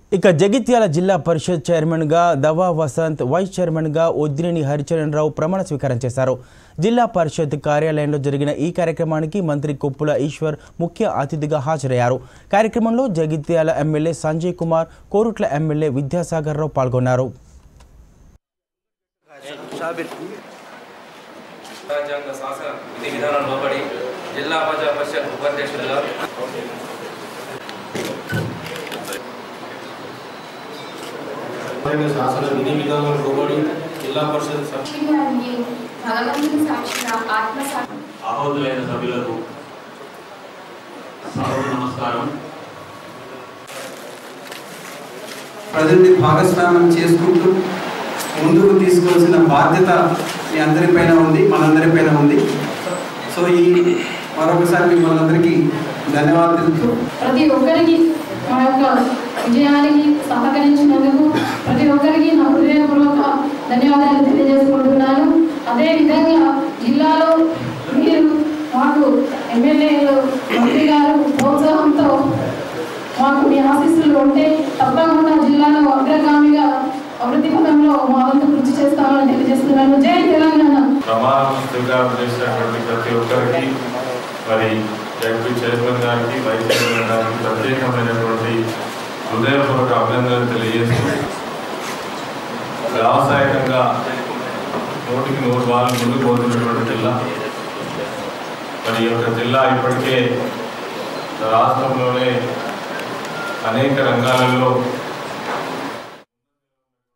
ఇక జగిత్యాల జిల్లా పరిషత్ చైర్మన్గా దవా వసంత్ వైస్ చైర్మన్గా ఉద్దినేని హరిచరణ్ రావు ప్రమాణ స్వీకారం చేశారు జిల్లా పరిషత్ కార్యాలయంలో జరిగిన ఈ కార్యక్రమానికి మంత్రి కొప్పుల ఈశ్వర్ ముఖ్య అతిథిగా హాజరయ్యారు కార్యక్రమంలో జగిత్యాల ఎమ్మెల్యే సంజయ్ కుమార్ కోరుట్ల ఎమ్మెల్యే విద్యాసాగర్ రావు పాల్గొన్నారు రాజ్యాంగ శాసన విధి విధానం లోబడి జిల్లా ప్రజా పరిషత్ ఉపాధ్యక్షులుగా శాసన విధి విధానం లోబడి జిల్లా పరిషత్ సభ్యులు సాక్షిగారిని భగవంతుని సాక్షిగా ఆత్మ సాక్షి ఆహోదులైన సభ్యులకు సర్వ నమస్కారం ప్రజల్ని భాగస్వామ్యం చేసుకుంటూ ముందుకు తీసుకోవాల్సిన బాధ్యత మీ అందరిపైన ఉంది మనందరిపైన ఉంది సో ఈ మరొకసారి మిమ్మల్ని అందరికీ ధన్యవాదాలు తెలుపుతూ ప్రతి ఒక్కరికి మా యొక్క విజయానికి సహకరించినందుకు ప్రతి ఒక్కరికి నా హృదయపూర్వక ధన్యవాదాలు తెలియజేసుకుంటున్నాను అదేవిధంగా జిల్లాలో మీరు మాకు ఎమ్మెల్యేలు మంత్రి గారు ప్రోత్సాహంతో మాకు మీ ఆశీస్సులు ఉంటే తప్పకుండా జిల్లాలో అగ్రగామిగా అభివృద్ధి పథంలో మా వంతు కృషి చేస్తామని తెలియజేస్తున్నాను జై తెలంగాణ ప్రమాణం స్వీకారం చేసినటువంటి ప్రతి ఒక్కరికి మరి జడ్పీ చైర్మన్ గారికి వైస్ చైర్మన్ గారికి ప్రత్యేకమైనటువంటి హృదయపూర్వక అభినందనలు తెలియజేస్తూ వ్యావసాయకంగా నూటికి నూరు వాళ్ళు ముందుకు పోతున్నటువంటి జిల్లా మరి ఈ యొక్క జిల్లా ఇప్పటికే రాష్ట్రంలోనే అనేక రంగాలలో